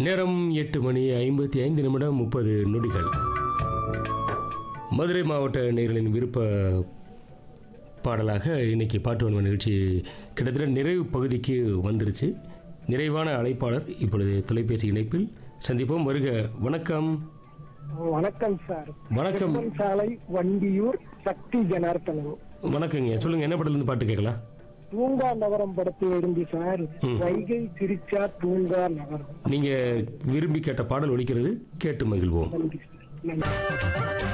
நேரம் எட்டு மணி ஐம்பத்தி ஐந்து நிமிடம் முப்பது நொடிகள் மதுரை மாவட்ட நேர்களின் விருப்ப பாடலாக இன்னைக்கு பாட்டு வன்ம நிகழ்ச்சி கிட்டத்தட்ட நிறைவு பகுதிக்கு வந்துருச்சு நிறைவான அழைப்பாளர் இப்பொழுது தொலைபேசி இணைப்பில் சந்திப்போம் வருக வணக்கம் வணக்கம் சார் வணக்கம் திருப்பன் சாலை வண்டியூர் சக்தி ஜனார்த்தனம் வணக்கங்க சொல்லுங்க என்ன படத்துல இருந்து பாட்டு கேட்கலாம் தூங்கா நகரம் படத்தில் இருந்து சார் ம். வைகை சிரிச்சா தூங்கா நகரம் நீங்க விரும்பி கேட்ட பாடல் ஒலிக்கிறது கேட்டு மகிழ்வோம் நன்றி சார் நன்றி